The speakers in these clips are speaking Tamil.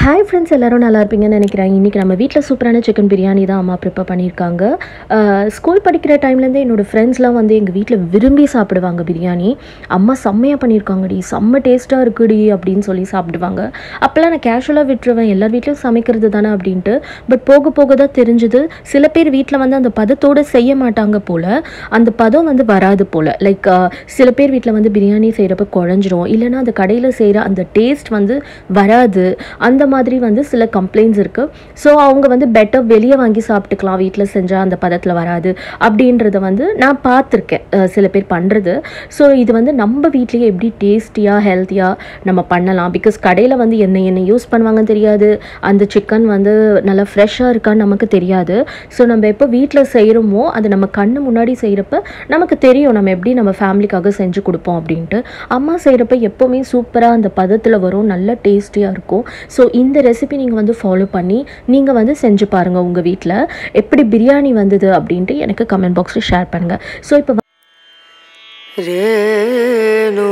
ஹாய் ஃப்ரெண்ட்ஸ் எல்லாரும் நல்லா இருப்பீங்கன்னு நினைக்கிறேன் இன்றைக்கி நம்ம வீட்டில் சூப்பரான சிக்கன் பிரியாணி தான் அம்மா ப்ரிப்பேர் பண்ணியிருக்காங்க ஸ்கூல் படிக்கிற டைம்லேருந்தே என்னோடய ஃப்ரெண்ட்ஸ்லாம் வந்து எங்கள் வீட்டில் விரும்பி சாப்பிடுவாங்க பிரியாணி அம்மா செம்மையாக பண்ணியிருக்காங்கடி செம்ம டேஸ்ட்டாக இருக்குடி அப்படின்னு சொல்லி சாப்பிடுவாங்க அப்போல்லாம் நான் கேஷுவலாக விட்டுருவேன் எல்லார் வீட்லையும் சமைக்கிறது தானே அப்படின்ட்டு பட் போக போக தான் தெரிஞ்சுது சில பேர் வீட்டில் வந்து அந்த பதத்தோடு செய்ய மாட்டாங்க போல் அந்த பதம் வந்து வராது போல் லைக் சில பேர் வீட்டில் வந்து பிரியாணி செய்கிறப்ப குழஞ்சிரும் இல்லைன்னா அந்த கடையில் செய்கிற அந்த டேஸ்ட் வந்து வராது அந்த மாதிரி வந்து சில கம்ப்ளைண்ட்ஸ் இருக்குது ஸோ அவங்க வந்து பெட்டர் வெளியே வாங்கி சாப்பிட்டுக்கலாம் வீட்டில் செஞ்சால் அந்த பதத்தில் வராது அப்படின்றத வந்து நான் பார்த்துருக்கேன் அஹ் சில பேர் பண்ணுறது ஸோ இது வந்து நம்ம வீட்லேயே எப்படி டேஸ்டியாக ஹெல்த்தியாக நம்ம பண்ணலாம் பிகாஸ் கடையில் வந்து என்ன என்ன யூஸ் பண்ணுவாங்கன்னு தெரியாது அந்த சிக்கன் வந்து நல்லா ஃப்ரெஷ்ஷாக இருக்கான்னு நமக்கு தெரியாது ஸோ நம்ம எப்போ வீட்டில் செய்கிறோமோ அது நம்ம கண்ணு முன்னாடி செய்கிறப்ப நமக்கு தெரியும் நம்ம எப்படி நம்ம ஃபேமிலிக்காக செஞ்சு கொடுப்போம் அப்படின்ட்டு அம்மா செய்கிறப்ப எப்போவுமே சூப்பராக அந்த பதத்தில் வரும் நல்ல டேஸ்டியாக இருக்கும் ஸோ இந்த ரெசிபி நீங்கள் வந்து ஃபாலோ பண்ணி நீங்கள் வந்து செஞ்சு பாருங்கள் உங்கள் வீட்டில் எப்படி பிரியாணி வந்தது அப்படின்ட்டு எனக்கு கமெண்ட் பாக்ஸில் ஷேர் பண்ணுங்கள் ஸோ இப்போ ரேணு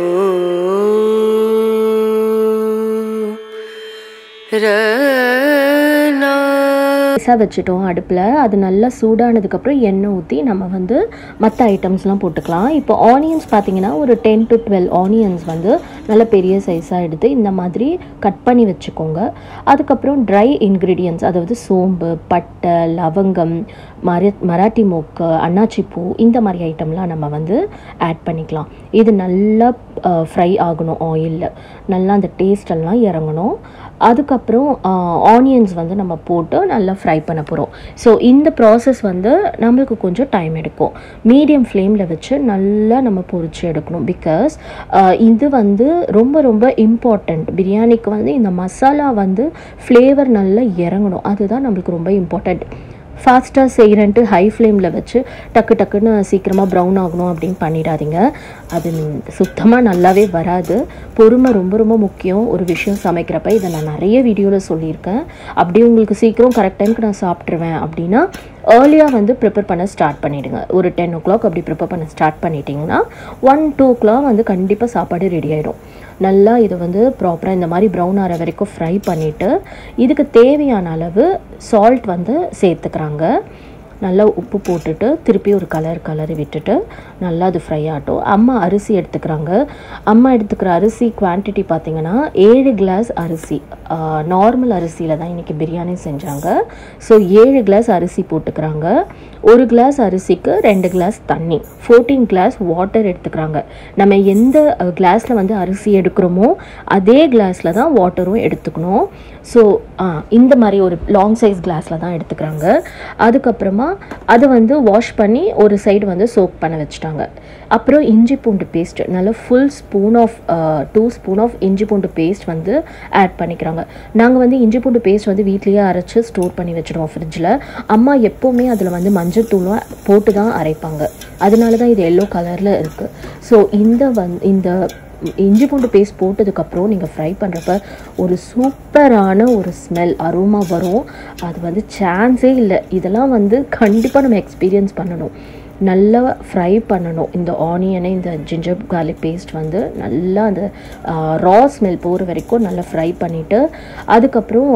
ரேணா லேசாக வச்சுட்டோம் அடுப்பில் அது நல்லா சூடானதுக்கப்புறம் எண்ணெய் ஊற்றி நம்ம வந்து மற்ற ஐட்டம்ஸ்லாம் போட்டுக்கலாம் இப்போ ஆனியன்ஸ் பார்த்தீங்கன்னா ஒரு டென் டு டுவெல் ஆனியன்ஸ் வந்து நல்ல பெரிய சைஸாக எடுத்து இந்த மாதிரி கட் பண்ணி வச்சுக்கோங்க அதுக்கப்புறம் ட்ரை இன்க்ரீடியன்ஸ் அதாவது சோம்பு பட்டை லவங்கம் மர மராட்டி மோக்கு அன்னாச்சிப்பூ இந்த மாதிரி ஐட்டம்லாம் நம்ம வந்து ஆட் பண்ணிக்கலாம் இது நல்லா ஃப்ரை ஆகணும் ஆயிலில் நல்லா அந்த டேஸ்ட் எல்லாம் இறங்கணும் அதுக்கப்புறம் ஆனியன்ஸ் வந்து நம்ம போட்டு நல்லா ஃப்ரை பண்ண போகிறோம் ஸோ இந்த ப்ராசஸ் வந்து நம்மளுக்கு கொஞ்சம் டைம் எடுக்கும் மீடியம் ஃப்ளேமில் வச்சு நல்லா நம்ம பொரிச்சு எடுக்கணும் பிகாஸ் இது வந்து ரொம்ப ரொம்ப இம்பார்ட்டண்ட் பிரியாணிக்கு வந்து இந்த மசாலா வந்து ஃப்ளேவர் நல்லா இறங்கணும் அதுதான் நம்மளுக்கு ரொம்ப இம்பார்ட்டண்ட் ஃபாஸ்ட்டாக செய்கிறேன்ட்டு ஹை ஃப்ளேமில் வச்சு டக்கு டக்குன்னு சீக்கிரமாக ப்ரௌன் ஆகணும் அப்படின்னு பண்ணிடாதீங்க அது சுத்தமாக நல்லாவே வராது பொறுமை ரொம்ப ரொம்ப முக்கியம் ஒரு விஷயம் சமைக்கிறப்ப இதை நான் நிறைய வீடியோவில் சொல்லியிருக்கேன் அப்படியே உங்களுக்கு சீக்கிரம் கரெக்ட் டைமுக்கு நான் சாப்பிட்ருவேன் அப்படின்னா ஏர்லியாக வந்து ப்ரிப்பேர் பண்ண ஸ்டார்ட் பண்ணிவிடுங்க ஒரு டென் ஓ கிளாக் அப்படி ப்ரிப்பேர் பண்ண ஸ்டார்ட் பண்ணிட்டீங்கன்னா ஒன் டூ ஓ கிளாக் வந்து கண்டிப்பாக சாப்பாடு ரெடி ஆகிடும் நல்லா இதை வந்து ப்ராப்பராக இந்த மாதிரி ப்ரௌன் ஆகிற வரைக்கும் ஃப்ரை பண்ணிவிட்டு இதுக்கு தேவையான அளவு சால்ட் வந்து சேர்த்துக்கிறாங்க நல்லா உப்பு போட்டுட்டு திருப்பி ஒரு கலர் கலரி விட்டுட்டு நல்லா அது ஃப்ரை ஆகட்டும் அம்மா அரிசி எடுத்துக்கிறாங்க அம்மா எடுத்துக்கிற அரிசி குவான்டிட்டி பார்த்திங்கன்னா ஏழு கிளாஸ் அரிசி நார்மல் அரிசியில் தான் இன்றைக்கி பிரியாணி செஞ்சாங்க ஸோ ஏழு கிளாஸ் அரிசி போட்டுக்கிறாங்க ஒரு கிளாஸ் அரிசிக்கு ரெண்டு கிளாஸ் தண்ணி ஃபோர்டீன் கிளாஸ் வாட்டர் எடுத்துக்கிறாங்க நம்ம எந்த கிளாஸில் வந்து அரிசி எடுக்கிறோமோ அதே கிளாஸில் தான் வாட்டரும் எடுத்துக்கணும் ஸோ இந்த மாதிரி ஒரு லாங் சைஸ் கிளாஸில் தான் எடுத்துக்கிறாங்க அதுக்கப்புறமா அதை வந்து வாஷ் பண்ணி ஒரு சைடு வந்து சோக் பண்ண வச்சுட்டாங்க அப்புறம் இஞ்சி பூண்டு பேஸ்ட் நல்ல full spoon of two spoon of இஞ்சி பூண்டு பேஸ்ட் வந்து ஆட் பண்ணிக்கிறாங்க நாங்கள் வந்து இஞ்சி பூண்டு பேஸ்ட் வந்து வீட்லேயே அரைச்சி ஸ்டோர் பண்ணி வச்சுடுவோம் ஃப்ரிட்ஜில் அம்மா எப்போவுமே அதில் வந்து மஞ்சள் தூளும் போட்டு தான் அரைப்பாங்க அதனால தான் இது எல்லோ கலரில் இருக்குது ஸோ இந்த வந் இந்த இஞ்சி பூண்டு பேஸ்ட் போட்டதுக்கப்புறம் நீங்கள் ஃப்ரை பண்ணுறப்ப ஒரு சூப்பரான ஒரு ஸ்மெல் அரோமா வரும் அது வந்து சான்ஸே இல்லை இதெல்லாம் வந்து கண்டிப்பாக நம்ம எக்ஸ்பீரியன்ஸ் பண்ணணும் நல்லா ஃப்ரை பண்ணணும் இந்த ஆனியனை இந்த ஜிஞ்சர் கார்லிக் பேஸ்ட் வந்து நல்லா அந்த ரா ஸ்மெல் போகிற வரைக்கும் நல்லா ஃப்ரை பண்ணிவிட்டு அதுக்கப்புறம்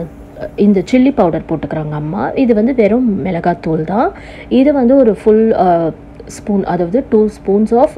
இந்த சில்லி பவுடர் போட்டுக்கிறாங்க அம்மா இது வந்து வெறும் மிளகாத்தூள் தான் இது வந்து ஒரு ஃபுல் ஸ்பூன் அதாவது two spoons of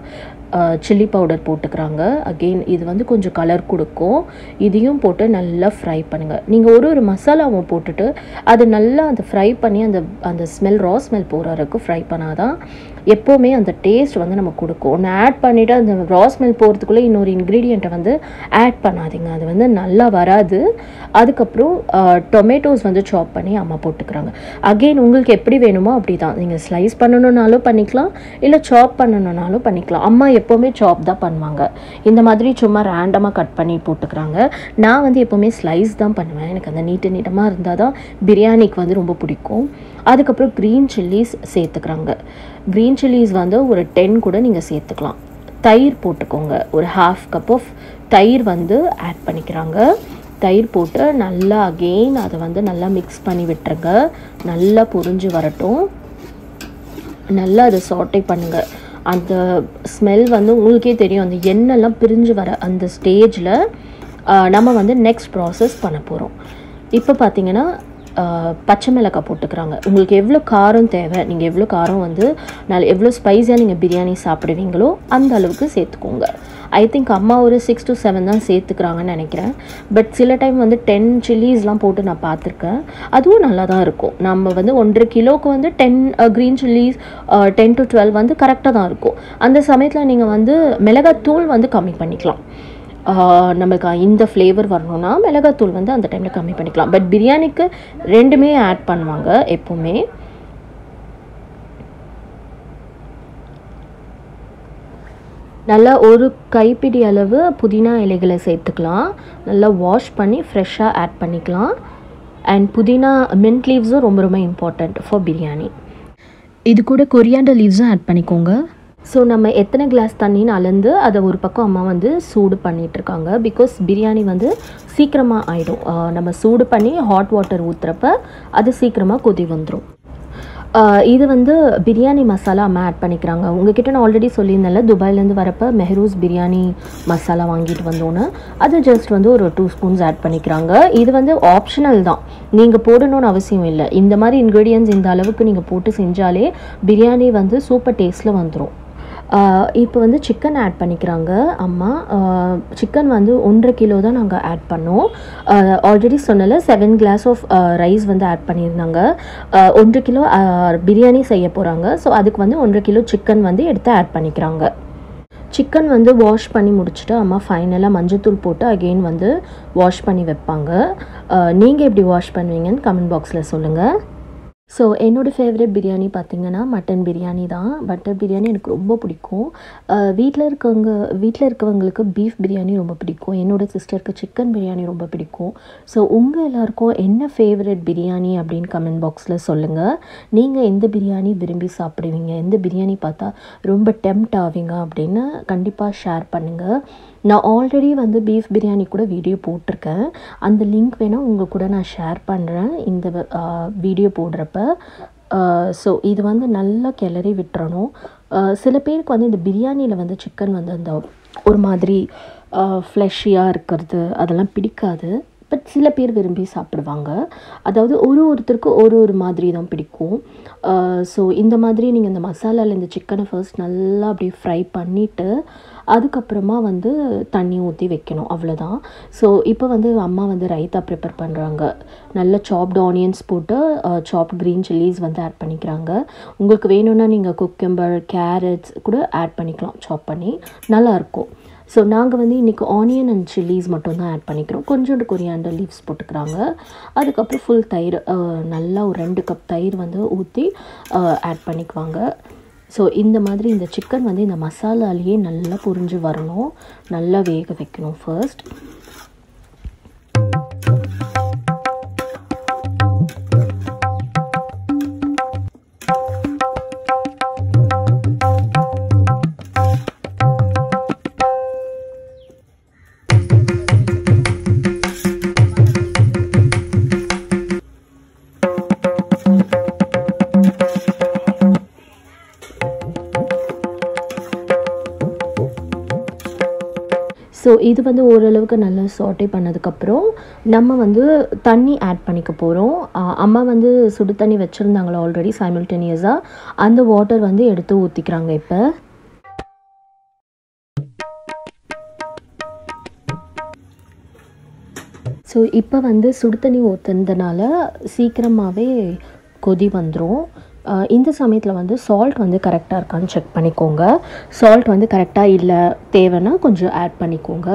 chilli powder போட்டுக்கிறாங்க அகெயின் இது வந்து கொஞ்சம் கலர் கொடுக்கும் இதையும் போட்டு நல்லா ஃப்ரை பண்ணுங்கள் நீங்கள் ஒரு ஒரு மசாலாவும் போட்டுட்டு அது நல்லா அந்த ஃப்ரை பண்ணி அந்த அந்த ஸ்மெல் ரா ஸ்மெல் போகிற வரைக்கும் ஃப்ரை பண்ணாதான் எப்போவுமே அந்த டேஸ்ட் வந்து நம்ம கொடுக்கும் ஒன்று ஆட் பண்ணிவிட்டு அந்த ரா ஸ்மெல் போகிறதுக்குள்ளே இன்னொரு இன்க்ரீடியண்ட்டை வந்து ஆட் பண்ணாதீங்க அது வந்து நல்லா வராது அதுக்கப்புறம் டொமேட்டோஸ் வந்து சாப் பண்ணி அம்மா போட்டுக்கிறாங்க அகெயின் உங்களுக்கு எப்படி வேணுமோ அப்படி தான் நீங்கள் ஸ்லைஸ் பண்ணணுன்னாலும் பண்ணிக்கலாம் இல்லை சாப் பண்ணணுன்னாலும் பண்ணிக்கலாம் அம்மா எப்போவுமே சாப் தான் பண்ணுவாங்க இந்த மாதிரி சும்மா ரேண்டமாக கட் பண்ணி போட்டுக்கிறாங்க நான் வந்து எப்போவுமே ஸ்லைஸ் தான் பண்ணுவேன் எனக்கு அந்த நீட்டு நீட்டமாக இருந்தால் தான் பிரியாணிக்கு வந்து ரொம்ப பிடிக்கும் அதுக்கப்புறம் க்ரீன் சில்லிஸ் சேர்த்துக்கிறாங்க க்ரீன் சில்லிஸ் வந்து ஒரு டென் கூட நீங்கள் சேர்த்துக்கலாம் தயிர் போட்டுக்கோங்க ஒரு ஹாஃப் கப் ஆஃப் தயிர் வந்து ஆட் பண்ணிக்கிறாங்க தயிர் போட்டு நல்லா அகெயின் அதை வந்து நல்லா மிக்ஸ் பண்ணி விட்டுருங்க நல்லா பொரிஞ்சு வரட்டும் நல்லா அதை சாட்டை பண்ணுங்கள் அந்த ஸ்மெல் வந்து உங்களுக்கே தெரியும் அந்த எண்ணெய்லாம் பிரிஞ்சு வர அந்த ஸ்டேஜில் நம்ம வந்து நெக்ஸ்ட் ப்ராசஸ் பண்ண போகிறோம் இப்போ பார்த்தீங்கன்னா ஆஹ், பச்சை மிளகாய் போட்டுக்கிறாங்க உங்களுக்கு எவ்வளோ காரம் தேவை நீங்கள் எவ்வளோ காரம் வந்து நல்ல எவ்வளோ ஸ்பைஸியாக நீங்கள் பிரியாணி சாப்பிடுவீங்களோ அந்த அளவுக்கு சேர்த்துக்கோங்க ஐ திங்க் அம்மா ஒரு சிக்ஸ் டு செவன் தான் சேர்த்துக்கிறாங்கன்னு நினைக்கிறேன் பட் சில டைம் வந்து டென் சில்லிஸ்லாம் போட்டு நான் பார்த்துருக்கேன் அதுவும் நல்லா தான் இருக்கும் நம்ம வந்து ஒன்றரை கிலோவுக்கு வந்து ten green chillies ten to twelve வந்து கரெக்டாக தான் இருக்கும் அந்த சமயத்தில் நீங்கள் வந்து மிளகாத்தூள் வந்து கம்மி பண்ணிக்கலாம் ஆஹ் நமக்கு இந்த ஃப்ளேவர் வரணும்னா மிளகாத்தூள் வந்து அந்த டைமில் கம்மி பண்ணிக்கலாம் பட் பிரியாணிக்கு ரெண்டுமே ஆட் பண்ணுவாங்க எப்போவுமே நல்லா ஒரு கைப்பிடி அளவு புதினா இலைகளை சேர்த்துக்கலாம் நல்லா வாஷ் பண்ணி ஃப்ரெஷ்ஷாக ஆட் பண்ணிக்கலாம் அண்ட் புதினா மின்ட் லீவ்ஸும் ரொம்ப ரொம்ப இம்பார்ட்டண்ட் ஃபார் பிரியாணி இது கூட கொரியாண்டர் லீவ்ஸும் ஆட் பண்ணிக்கோங்க ஸோ நம்ம எத்தனை கிளாஸ் தண்ணின்னு அளந்து அதை ஒரு பக்கம் அம்மா வந்து சூடு பண்ணிட்டு இருக்காங்க பிகாஸ் பிரியாணி வந்து சீக்கிரமாக ஆயிடும் ஆஹ் நம்ம சூடு பண்ணி ஹாட் வாட்டர் ஊற்றுறப்ப அது சீக்கிரமாக கொதி வந்துடும் இது வந்து பிரியாணி மசாலா அம்மா ஆட் பண்ணிக்கிறாங்க உங்ககிட்ட நான் ஆல்ரெடி சொல்லியிருந்தேன்ல துபாயிலேருந்து வரப்போ மெஹரூஸ் பிரியாணி மசாலா வாங்கிட்டு வந்தோன்னு அது ஜஸ்ட் வந்து ஒரு டூ ஸ்பூன்ஸ் ஆட் பண்ணிக்கிறாங்க இது வந்து ஆப்ஷனல் தான் நீங்கள் போடணும்னு அவசியம் இல்லை இந்த மாதிரி இன்க்ரீடியன்ஸ் இந்த அளவுக்கு நீங்கள் போட்டு செஞ்சாலே பிரியாணி வந்து சூப்பர் டேஸ்ட்டில் வந்துடும் இப்போ வந்து சிக்கன் ஆட் பண்ணிக்கிறாங்க அம்மா சிக்கன் வந்து ஒன்றரை கிலோ தான் நாங்கள் ஆட் பண்ணோம் ஆல்ரெடி சொன்னல செவன் கிளாஸ் ஆஃப் ரைஸ் வந்து ஆட் பண்ணியிருந்தாங்க ஆஹ் ஒன்றரை கிலோ பிரியாணி செய்ய போகிறாங்க ஸோ அதுக்கு வந்து ஒன்றரை கிலோ சிக்கன் வந்து எடுத்து ஆட் பண்ணிக்கிறாங்க சிக்கன் வந்து வாஷ் பண்ணி முடிச்சுட்டு அம்மா ஃபைனலாக மஞ்சத்தூள் போட்டு அகெயின் வந்து வாஷ் பண்ணி வைப்பாங்க நீங்கள் எப்படி வாஷ் பண்ணுவீங்கன்னு கமெண்ட் பாக்ஸில் சொல்லுங்கள் ஸோ என்னோடய ஃபேவரட் பிரியாணி பார்த்தீங்கன்னா மட்டன் பிரியாணி தான் பட்டர் பிரியாணி எனக்கு ரொம்ப பிடிக்கும் வீட்டில் இருக்கவங்க வீட்டில் இருக்கவங்களுக்கு பீஃப் பிரியாணி ரொம்ப பிடிக்கும் என்னோட சிஸ்டருக்கு சிக்கன் பிரியாணி ரொம்ப பிடிக்கும் ஸோ உங்கள் எல்லாருக்கும் என்ன ஃபேவரட் பிரியாணி அப்படின்னு கமெண்ட் பாக்ஸில் சொல்லுங்கள் நீங்கள் எந்த பிரியாணி விரும்பி சாப்பிடுவீங்க எந்த பிரியாணி பார்த்தா ரொம்ப டெம்ட் ஆவீங்க அப்படின்னு கண்டிப்பாக ஷேர் பண்ணுங்கள் நான் ஆல்ரெடி வந்து பீஃப் பிரியாணி கூட வீடியோ போட்டிருக்கேன் அந்த லிங்க் வேணால் உங்கள் கூட நான் ஷேர் பண்ணுறேன் இந்த வீடியோ போடுறப்ப ஸோ இது வந்து நல்லா கிளறி விட்டுறணும் ஆஹ் சில பேருக்கு வந்து இந்த பிரியாணியில் வந்து சிக்கன் வந்து அந்த ஒரு மாதிரி ஃப்ளெஷியாக இருக்கிறது அதெல்லாம் பிடிக்காது பட் சில பேர் விரும்பி சாப்பிடுவாங்க அதாவது ஒரு ஒருத்தருக்கு ஒரு ஒரு மாதிரி தான் பிடிக்கும் ஸோ இந்த மாதிரி நீங்கள் இந்த மசாலாவில் இந்த சிக்கனை ஃபர்ஸ்ட் நல்லா அப்படியே ஃப்ரை பண்ணிவிட்டு அதுக்கப்புறமா வந்து தண்ணி ஊற்றி வைக்கணும் அவ்வளோதான் ஸோ இப்போ வந்து அம்மா வந்து ரைத்தா ப்ரிப்பேர் பண்ணுறாங்க நல்ல சாப்டு ஆனியன்ஸ் போட்டு சாப்ட் க்ரீன் சில்லிஸ் வந்து ஆட் பண்ணிக்கிறாங்க உங்களுக்கு வேணும்னா நீங்கள் குக்கம்பர் கேரட்ஸ் கூட ஆட் பண்ணிக்கலாம் சாப் பண்ணி நல்லாயிருக்கும் ஸோ நாங்கள் வந்து இன்றைக்கி ஆனியன் அண்ட் சில்லிஸ் மட்டும் தான் ஆட் பண்ணிக்கிறோம் கொஞ்சோண்டு கொரியாண்டர் லீவ்ஸ் போட்டுக்கிறாங்க அதுக்கப்புறம் ஃபுல் தயிர் அஹ், நல்லா ஒரு ரெண்டு கப் தயிர் வந்து ஊற்றி ஆட் பண்ணிக்குவாங்க ஸோ இந்த மாதிரி இந்த சிக்கன் வந்து இந்த மசாலாலேயே நல்லா புரிஞ்சு வரணும் நல்லா வேக வைக்கணும் ஃபர்ஸ்ட் ஸோ இது வந்து ஓரளவுக்கு நல்லா சாட்டே பண்ணதுக்கப்புறம் நம்ம வந்து தண்ணி ஆட் பண்ணிக்க போகிறோம் அம்மா வந்து சுடு தண்ணி வச்சுருந்தாங்களா ஆல்ரெடி சைமில்டேனியஸாக அந்த வாட்டர் வந்து எடுத்து ஊற்றிக்கிறாங்க இப்போ ஸோ இப்போ வந்து சுடு தண்ணி ஊற்றுனதுனால சீக்கிரமாகவே கொதி வந்துடும் இந்த சமயத்தில் வந்து சால்ட் வந்து கரெக்டாக இருக்கான்னு செக் பண்ணிக்கோங்க சால்ட் வந்து கரெக்டாக இல்லை தேவைன்னா கொஞ்சம் ஆட் பண்ணிக்கோங்க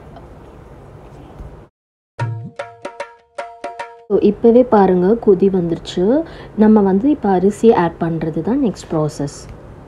ஸோ இப்போவே பாருங்கள் கொதி வந்துருச்சு நம்ம வந்து இப்போ அரிசி ஆட் பண்ணுறது தான் நெக்ஸ்ட் ப்ராசஸ்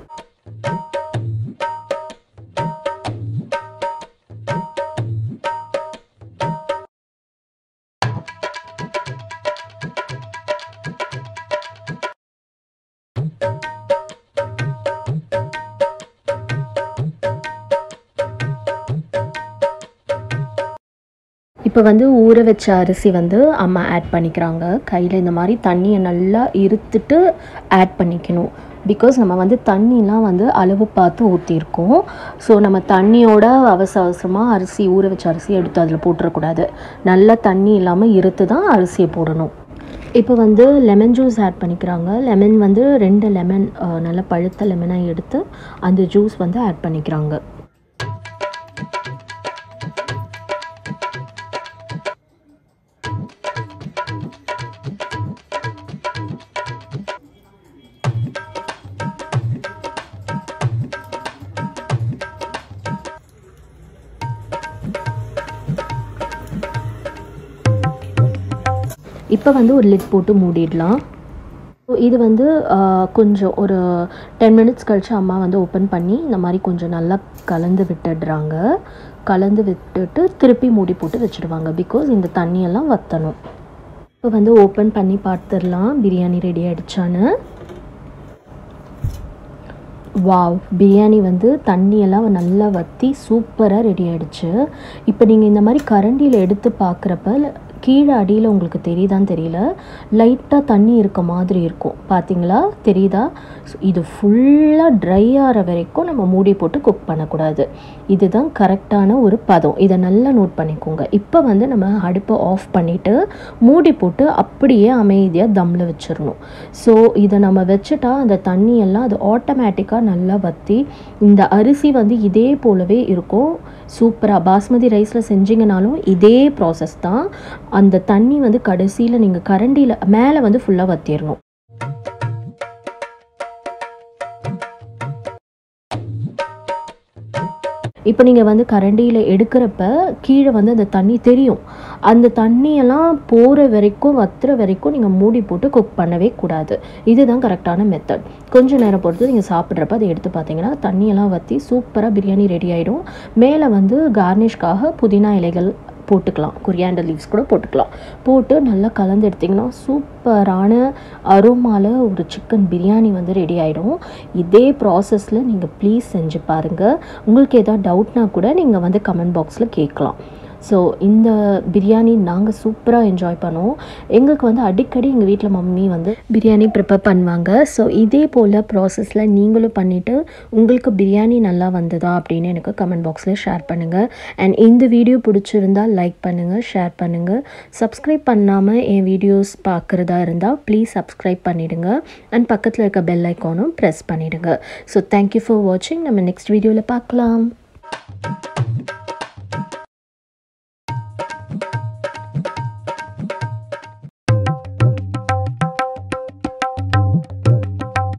இப்போ வந்து ஊற வச்ச அரிசி வந்து அம்மா ஆட் பண்ணிக்கிறாங்க கையில் இந்த மாதிரி தண்ணியை நல்லா இருத்துட்டு ஆட் பண்ணிக்கணும் பிகாஸ் நம்ம வந்து தண்ணிலாம் வந்து அளவு பார்த்து ஊற்றிருக்கோம் ஸோ நம்ம தண்ணியோட அவசர அவசரமாக அரிசி ஊற வச்ச அரிசி எடுத்து அதில் போட்டுறக்கூடாது நல்லா தண்ணி இல்லாமல் இருத்து தான் அரிசியை போடணும் இப்போ வந்து லெமன் ஜூஸ் ஆட் பண்ணிக்கிறாங்க லெமன் வந்து ரெண்டு லெமன் நல்ல பழுத்த லெமனாக எடுத்து அந்த ஜூஸ் வந்து ஆட் பண்ணிக்கிறாங்க இப்போ வந்து ஒரு லிட் போட்டு மூடிடலாம் இது வந்து ஆஹ், கொஞ்சம் ஒரு டென் மினிட்ஸ் கழிச்சு அம்மா வந்து ஓப்பன் பண்ணி இந்த மாதிரி கொஞ்சம் நல்லா கலந்து விட்டுடுறாங்க கலந்து விட்டுட்டு திருப்பி மூடி போட்டு வச்சுடுவாங்க பிகாஸ் இந்த தண்ணியெல்லாம் வற்றணும் இப்போ வந்து ஓப்பன் பண்ணி பார்த்துடலாம் பிரியாணி ரெடி ஆயிடுச்சான்னு வாவ் பிரியாணி வந்து தண்ணியெல்லாம் நல்லா வற்றி சூப்பராக ரெடி ஆயிடுச்சு இப்போ நீங்கள் இந்த மாதிரி கரண்டியில் எடுத்து பார்க்குறப்ப கீழே அடியில் உங்களுக்கு தெரியுதான்னு தெரியல லைட்டாக தண்ணி இருக்க மாதிரி இருக்கும் பார்த்தீங்களா தெரியுதா So, இது ஃபுல்லாக ட்ரை ஆகிற வரைக்கும் நம்ம மூடி போட்டு குக் பண்ணக்கூடாது இதுதான் கரெக்டான ஒரு பதம் இதை நல்லா நோட் பண்ணிக்கோங்க இப்போ வந்து நம்ம அடுப்பை ஆஃப் பண்ணிவிட்டு மூடி போட்டு அப்படியே அமைதியாக தம்மில் வச்சிடணும் ஸோ இதை நம்ம வச்சுட்டா அந்த தண்ணியெல்லாம் அது ஆட்டோமேட்டிக்காக நல்லா வற்றி இந்த அரிசி வந்து இதே போலவே இருக்கும் சூப்பராக பாஸ்மதி ரைஸில் செஞ்சீங்கனாலும் இதே ப்ராசஸ் தான் அந்த தண்ணி வந்து கடைசியில் நீங்கள் கரண்டியில் மேலே வந்து ஃபுல்லாக வற்றிடணும் இப்போ நீங்கள் வந்து கரண்டியில் எடுக்கிறப்ப கீழே வந்து அந்த தண்ணி தெரியும் அந்த தண்ணியெல்லாம் போகிற வரைக்கும் வத்துற வரைக்கும் நீங்கள் மூடி போட்டு குக் பண்ணவே கூடாது இதுதான் கரெக்டான மெத்தட் கொஞ்ச நேரம் பொறுத்து நீங்கள் சாப்பிட்றப்ப அதை எடுத்து பார்த்தீங்கன்னா தண்ணியெல்லாம் வற்றி சூப்பராக பிரியாணி ரெடி ஆகிடும் மேலே வந்து கார்னிஷ்காக புதினா இலைகள் போட்டுக்கலாம் கொரியாண்டர் லீவ்ஸ் கூட போட்டுக்கலாம் போட்டு நல்லா கலந்து எடுத்திங்கன்னா சூப்பரான அரோமால ஒரு சிக்கன் பிரியாணி வந்து ரெடி ஆகிடும் இதே ப்ராசஸில் நீங்கள் ப்ளீஸ் செஞ்சு பாருங்கள் உங்களுக்கு ஏதாவது டவுட்னா கூட நீங்கள் வந்து கமெண்ட் பாக்ஸில் கேட்கலாம் ஸோ இந்த பிரியாணி நாங்கள் சூப்பராக என்ஜாய் பண்ணுவோம் எங்களுக்கு வந்து அடிக்கடி எங்கள் வீட்டில் மம்மி வந்து பிரியாணி ப்ரிப்பேர் பண்ணுவாங்க ஸோ இதே போல் ப்ராசஸில் நீங்களும் பண்ணிவிட்டு உங்களுக்கு பிரியாணி நல்லா வந்ததா அப்படின்னு எனக்கு கமெண்ட் பாக்ஸில் ஷேர் பண்ணுங்கள் அண்ட் இந்த வீடியோ பிடிச்சிருந்தா லைக் பண்ணுங்கள் ஷேர் பண்ணுங்கள் சப்ஸ்கிரைப் பண்ணாமல் என் வீடியோஸ் பார்க்குறதா இருந்தால் ப்ளீஸ் சப்ஸ்கிரைப் பண்ணிவிடுங்க அண்ட் பக்கத்தில் இருக்க பெல் ஐக்கானும் ப்ரெஸ் பண்ணிவிடுங்க ஸோ தேங்க்யூ ஃபார் வாட்சிங் நம்ம நெக்ஸ்ட் வீடியோவில் பார்க்கலாம்